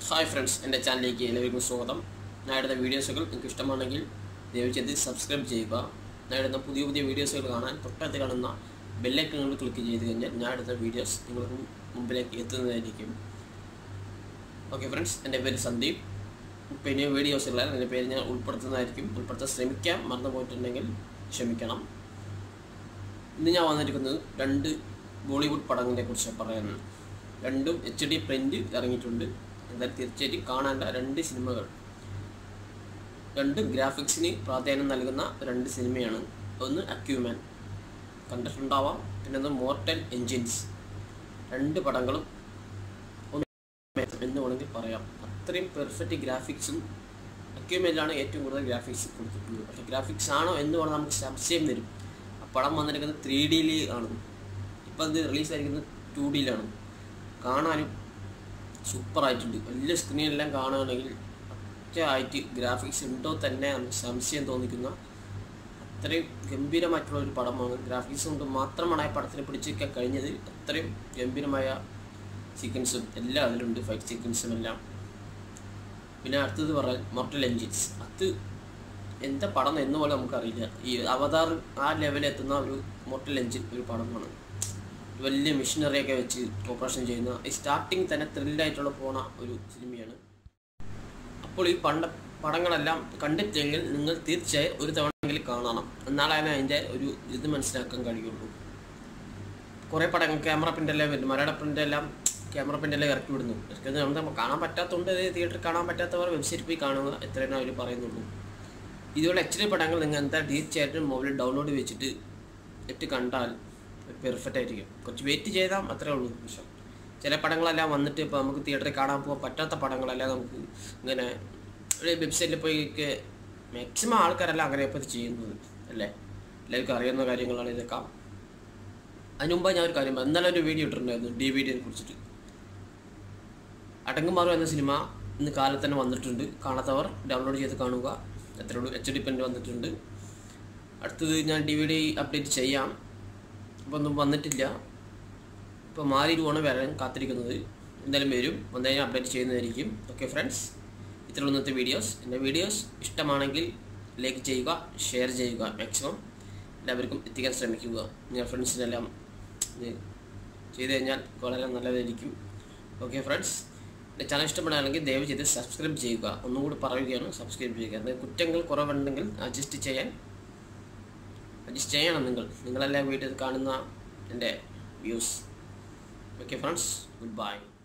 Hi friends എൻ്റെ ചാനലിലേക്ക് എല്ലാവർക്കും സ്വാഗതം ഞാൻ ഇടുന്ന വീഡിയോസുകൾ നിങ്ങൾക്ക് ഇഷ്ടമാണെങ്കിൽ ദയവ് ചെയ്ത് സബ്സ്ക്രൈബ് ചെയ്യുക ഞാൻ ഇടുന്ന പുതിയ പുതിയ വീഡിയോസുകൾ കാണാൻ തൊട്ടടുത്ത് കാണുന്ന ബെല്ലൈക്കണുകൾ ക്ലിക്ക് ചെയ്ത് കഴിഞ്ഞാൽ ഞാൻ ഇടുന്ന വീഡിയോസ് നിങ്ങൾക്ക് മുമ്പിലേക്ക് എത്തുന്നതായിരിക്കും ഓക്കെ ഫ്രണ്ട്സ് എൻ്റെ പേര് സന്ദീപ് പിന്നെ വീഡിയോസുകളാണ് എൻ്റെ പേര് ഞാൻ ഉൾപ്പെടുത്തുന്നതായിരിക്കും ഉൾപ്പെടുത്താൻ ശ്രമിക്കാം മറന്നു പോയിട്ടുണ്ടെങ്കിൽ ക്ഷമിക്കണം ഇന്ന് ഞാൻ വന്നിരിക്കുന്നത് രണ്ട് ബോളിവുഡ് പടങ്ങളെ കുറിച്ച് പറയാനാണ് രണ്ടും എച്ച് ഡി പ്രിൻ്റ് ഇറങ്ങിയിട്ടുണ്ട് എന്തായാലും തീർച്ചയായിട്ടും കാണേണ്ട രണ്ട് സിനിമകൾ രണ്ട് ഗ്രാഫിക്സിന് പ്രാധാന്യം നൽകുന്ന രണ്ട് സിനിമയാണ് ഒന്ന് അക്യൂമാൻ കണ്ടിട്ടുണ്ടാവാം പിന്നെ ഒന്ന് മോർട്ടൽ എൻജിൻസ് രണ്ട് പടങ്ങളും ഒന്ന് എന്ന് വേണമെങ്കിൽ പറയാം അത്രയും പെർഫെക്റ്റ് ഗ്രാഫിക്സും അക്യൂമേലാണ് ഏറ്റവും കൂടുതൽ ഗ്രാഫിക്സ് കൊടുത്തിട്ടുള്ളത് പക്ഷേ ഗ്രാഫിക്സ് ആണോ എന്ന് പറഞ്ഞാൽ നമുക്ക് സംശയം വരും ആ പടം വന്നിരിക്കുന്നത് ത്രീ ഡിയിൽ ആണ് ഇപ്പം അത് റിലീസായിരിക്കുന്നത് ടു ഡിയിലാണ് കാണാനും സൂപ്പറായിട്ടുണ്ട് വലിയ സ്ക്രീനിലെല്ലാം കാണുകയാണെങ്കിൽ ഒറ്റയായിട്ട് ഗ്രാഫിക്സ് ഉണ്ടോ തന്നെ നമുക്ക് സംശയം തോന്നിക്കുന്ന അത്രയും ഗംഭീരമായിട്ടുള്ള ഒരു പടമാണ് ഗ്രാഫിക്സ് കൊണ്ട് മാത്രമാണ് ആ പടത്തിനെ പിടിച്ചിരിക്കാൻ കഴിഞ്ഞത് അത്രയും ഗംഭീരമായ സീക്വൻസും എല്ലാം അതിലുണ്ട് ഫൈറ്റ് സീക്വൻസും എല്ലാം പിന്നെ അടുത്തത് പറയാൻ മോർട്ടൽ എൻജിൻസ് അത് എന്താ പടം എന്ന് പോലെ നമുക്കറിയില്ല ഈ അവതാർ ആ ലെവലിൽ എത്തുന്ന ഒരു മോർട്ടൽ എൻജിൻ ഒരു പടമാണ് വലിയ മെഷീനറിയൊക്കെ വെച്ച് ഓപ്പറേഷൻ ചെയ്യുന്ന ഈ സ്റ്റാർട്ടിങ് തന്നെ ത്രില്ലായിട്ടുള്ള പോണ ഒരു സിനിമയാണ് അപ്പോൾ ഈ പണ്ട പടങ്ങളെല്ലാം കണ്ടിട്ടെങ്കിൽ നിങ്ങൾ തീർച്ചയായും ഒരു തവണയെങ്കിലും കാണണം എന്നാലാണ് അതിൻ്റെ ഒരു ഇത് മനസ്സിലാക്കാൻ കഴിയുള്ളൂ കുറേ പടങ്ങൾ ക്യാമറ പ്രിൻ്റെല്ലാം വരുന്നു മലയാള പ്രിൻ്റെല്ലാം ക്യാമറ പ്രിൻ്റെല്ലാം ഇറക്കി വിടുന്നു ഇറക്കി നമുക്ക് കാണാൻ പറ്റാത്തതുകൊണ്ട് തിയേറ്ററിൽ കാണാൻ പറ്റാത്തവർ വെബ്സൈറ്റിൽ പോയി കാണുക എത്രയാണ് അവർ പറയുന്നുള്ളൂ ഇതുപോലെ എച്ച് ഡി പടങ്ങൾ നിങ്ങൾ എന്താ തീർച്ചയായിട്ടും മൊബൈൽ ഡൗൺലോഡ് വെച്ചിട്ട് ഇട്ട് കണ്ടാൽ പെർഫെക്റ്റ് ആയിരിക്കും കുറച്ച് വെയിറ്റ് ചെയ്താൽ അത്രേ ഉള്ളൂ പക്ഷേ ചില പടങ്ങളെല്ലാം വന്നിട്ട് ഇപ്പോൾ നമുക്ക് തിയേറ്ററിൽ കാണാൻ പോകാൻ പറ്റാത്ത പടങ്ങളെല്ലാം നമുക്ക് ഇങ്ങനെ ഒരു വെബ്സൈറ്റിൽ പോയി മാക്സിമം ആൾക്കാരെല്ലാം അങ്ങനെ ഇപ്പോൾ ഇത് ചെയ്യുന്നത് അല്ലേ എല്ലാവർക്കും അറിയുന്ന കാര്യങ്ങളാണ് ഇതൊക്കെ അതിന് മുമ്പ് ഞാൻ ഒരു കാര്യം പറയാം. ഇന്നലെ ഒരു വീഡിയോ ഇട്ടിട്ടുണ്ടായിരുന്നു ഡി വി ഡിയെ കുറിച്ചിട്ട് അടങ്ങുമാറു എന്ന സിനിമ ഇന്ന് കാലത്ത് തന്നെ വന്നിട്ടുണ്ട് കാണാത്തവർ ഡൗൺലോഡ് ചെയ്ത് കാണുക എത്ര ഉള്ളൂ എച്ച് ഡി പെൻറ്റ് വന്നിട്ടുണ്ട് അടുത്തത് ഞാൻ ഡി വി ഡി അപ്ഡേറ്റ് ചെയ്യാം ഇപ്പോൾ ഒന്നും വന്നിട്ടില്ല ഇപ്പോൾ മാറിയിട്ട് വരാൻ കാത്തിരിക്കുന്നത് എന്തായാലും വരും വന്നു കഴിഞ്ഞാൽ അപ്ഡേറ്റ് ചെയ്യുന്നതായിരിക്കും ഓക്കെ ഫ്രണ്ട്സ് ഇത്ര ഇന്നത്തെ വീഡിയോസ് എൻ്റെ വീഡിയോസ് ഇഷ്ടമാണെങ്കിൽ ലൈക്ക് ചെയ്യുക ഷെയർ ചെയ്യുക മാക്സിമം എല്ലാവർക്കും എത്തിക്കാൻ ശ്രമിക്കുക നിങ്ങളുടെ ഫ്രണ്ട്സിനെല്ലാം ഇത് ചെയ്ത് കഴിഞ്ഞാൽ വളരെ നല്ലതായിരിക്കും ഓക്കെ ഫ്രണ്ട്സ് എൻ്റെ ചാനൽ ഇഷ്ടപ്പെടുകയാണെങ്കിൽ ദയവ് ചെയ്ത് സബ്സ്ക്രൈബ് ചെയ്യുക ഒന്നും കൂടി പറയുകയാണ് സബ്സ്ക്രൈബ് ചെയ്യുക അത് കുറ്റങ്ങൾ കുറവുണ്ടെങ്കിൽ അഡ്ജസ്റ്റ് ചെയ്യാൻ അഡ്ജസ്റ്റ് ചെയ്യണം നിങ്ങൾ നിങ്ങളെല്ലാം വീട്ടിൽ കാണുന്ന എൻ്റെ views okay friends good bye